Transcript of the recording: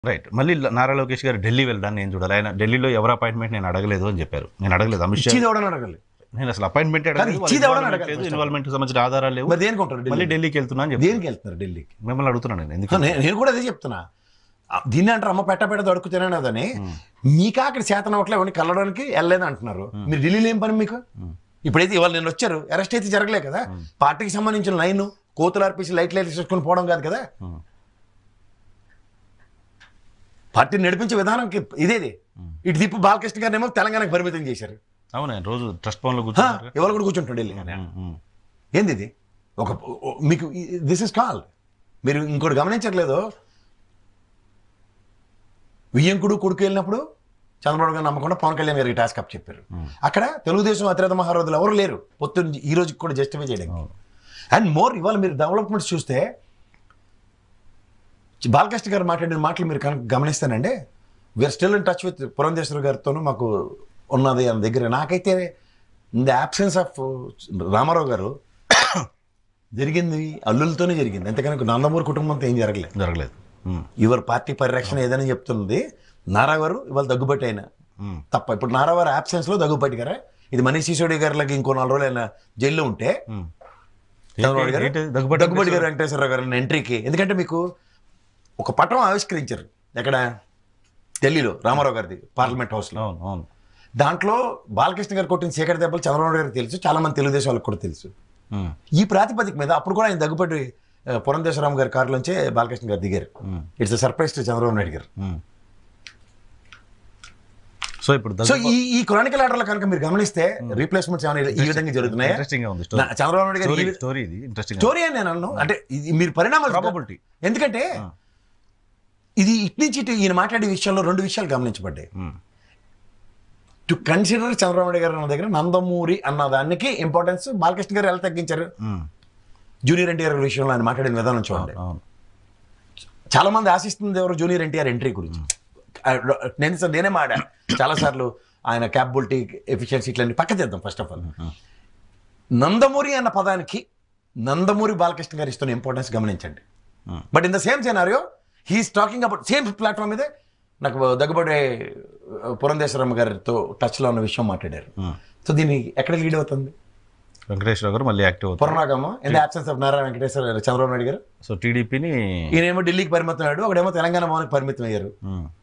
Right మళ్ళీ నారా లోకేష్ గారు ఢిల్లీ వెళ్ళడానికి నేను చూడాలి ఆయన ఢిల్లీలో ఎవరు అపాయింట్మెంట్ నేను అడగలేదు అని చెప్పారు నేను అడగలేదు అమిత్ షా ఇచ్చేది ఎవడని అడగాలి నేను అసలు అపాయింట్మెంట్ కానీ ఇచ్చేది ఎవడని అడగాలి ఇన్వాల్వ్మెంట్ సంబంధించిన ఆధారాలు లేవు మరి దేనికి ఉంటారు మళ్ళీ ఢిల్లీ ఢిల్లీకి వెళ్తున్నా అని చెప్పి దేనికి వెళ్తున్నారు ఢిల్లీకి మిమ్మల్ని అడుగుతున్నాను నేను ఎందుకు నేను నేను కూడా అదే చెప్తున్నా ఆ, దీన్ని అంటారు అమ్మ పెట్ట పెట్ట దొడుకు తినదని మీకా అక్కడ చేతన ఒకట్లే ఎవరిని కలవడానికి వెళ్ళలేదు అంటున్నారు మీరు ఢిల్లీలో ఏం పని మీకు ఇప్పుడైతే ఇవాళ నేను వచ్చారు అరెస్ట్ అయితే జరగలే కదా పార్టీకి సంబంధించిన లైన్ కోతులు అర్పించి లైట్ లైట్ చేసుకొని పోవడం కాదు కదా ఉమ్. పార్టీని నడిపించే విధానంకి ఇదేది ఇటు తిప్పు బాలకృష్ణ గారిని ఏమో తెలంగాణకు పరిమితం చేశారు అవును ఆయన రోజు ట్రస్ట్ భవన్లో హా, కూర్చున్నారు ఎవరు కూడా కూర్చుంటాడు ఢిల్లీ ఏంది ఇది ఒక ఓ- మీకు దిస్ ఇస్ కాల్ మీరు ఇంకోటి గమనించట్లేదు వియ్యంకుడు కొడుకు వెళ్ళినప్పుడు చంద్రబాబు గారు నమ్మకుండా పవన్ కళ్యాణ్ గారికి టాస్క్ అప్ చెప్పారు అక్కడ తెలుగుదేశం అతిరథ మహారాజులు ఎవరు లేరు పొత్తు ఈ రోజుకి కూడా జస్టిఫై చేయడానికి అండ్ మోర్ ఇవాళ మీరు డెవలప్మెంట్స్ చూస్తే బాలకృష్ణ గారు మాట్లాడిన మాటలు మీరు కనుక గమనిస్తానండి we're still in touch with Purandeswara గారితోనూ మాకు ఉన్నది అన్న దగ్గర నాకైతే in the absence of Ramarao garu జరిగింది అల్లులతోనే జరిగింది అంతేకాని నందమూరి కుటుంబంతో ఏం జరగలేదు జరగలేదు ఉమ్. ఎవరి పార్టీ పరిరక్షణ ఏదని చెప్తున్నది నారా గారు ఇవాళ దగ్గుబట్టి అయినా ఉమ్. తప్ప ఇప్పుడు నారా గారు absence లో దగ్గుబట్టి గారా ఇది మనీష్ సిసోడి గారికి ఇంకో నాలుగు రోజులు ఆయన జైల్లో ఉంటే ఉమ్. చంద్రబాబు ఏంటి- గారు ఏంటి దగ్గుబాటి దగ్గుబాటి గారు వెంకటేశ్వరరావు గారు ఎంట్రీకి ఎందుకంటే మీకు ఒక పటం ఆవిష్కరించారు ఎక్కడ ఢిల్లీలో రామారావు గారిది పార్లమెంట్ హౌస్లో అవును అవును దాంట్లో బాలకృష్ణ గారు కొట్టిన చీకటి దెబ్బలు చంద్రబాబు గారికి తెలుసు చాలా మంది తెలుగుదేశం వాళ్ళకి కూడా తెలుసు ఉమ్. ఈ ప్రాతిపదిక మీద అప్పుడు కూడా ఆయన దగ్గుబాటి ఆ, పురంధేశ్వరరావు గారి కారులోంచే బాలకృష్ణ గారు దిగారు um. It's surprise to Chandrababu Naidu garu um. So ఇప్పుడు సో ఈ ఈ క్రానికల్ ఆర్డర్లో కనుక మీరు గమనిస్తే రీప్లేస్మెంట్స్ ఏమైనా ఈ విధంగా జరుగుతున్నాయా ఇంట్రెస్టింగ్ గా ఉంది నా- చంద్రబాబు నాయుడు గారు ఈ స్టోరీ వి- స్టోరీ ఇది ఇంట్రెస్టింగ్ స్టోరీ అని నేను అన్నాను అంటే ఇది మీరు పరిణామాలు ప్రాబబిలిటీ ఎందుకంటే ఇది ఇటు నుంచి ఇటు ఈయన మాట్లాడే విషయంలో రెండు విషయాలు గమనించబడ్డాయి టు కన్సిడర్ చంద్రబాబు నాయుడు గారు అన్న దగ్గర నందమూరి అన్న దానికి ఇంపార్టెన్స్ బాలకృష్ణ గారు ఎలా తగ్గించారు జూనియర్ ఎన్టీఆర్ విషయంలో ఆయన మాట్లాడిన విధానం చూడండి అవును చాలా మంది ఆశిస్తుంది ఎవరు జూనియర్ ఎన్టీఆర్ ఎంట్రీ గురించి ఆ, నేను స- నేనే మాడా చాలా సార్లు ఆయన క్యాపబిలిటీ ఎఫిషియన్సీ ఇట్లాంటి పక్క చేద్దాం ఫస్ట్ ఆఫ్ ఆల్ నందమూరి అన్న పదానికి నందమూరి బాలకృష్ణ గారు ఇస్తున్న ఇంపార్టెన్స్ గమనించండి Hmm. But in the same scenario he's talking about same platform మీదే నాకు దగ్గబడే పురంధేశ్వరమ్మ గారితో టచ్లో ఉన్న విషయం మాట్లాడారు Hmm. సో దీన్ని ఎక్కడ లీడ్ అవుతుంది వెంకటేశ్వర గారు మళ్ళీ యాక్టివ్ అవుతారు Puranagamma in the absence of Narayana Venkateswara Chandrababu Naidu garu so టీడీపీని ఈయనేమో ఢిల్లీకి పరిమితం అయ్యాడు ఒకడేమో తెలంగాణ భవన్కి పరిమితం అయ్యారు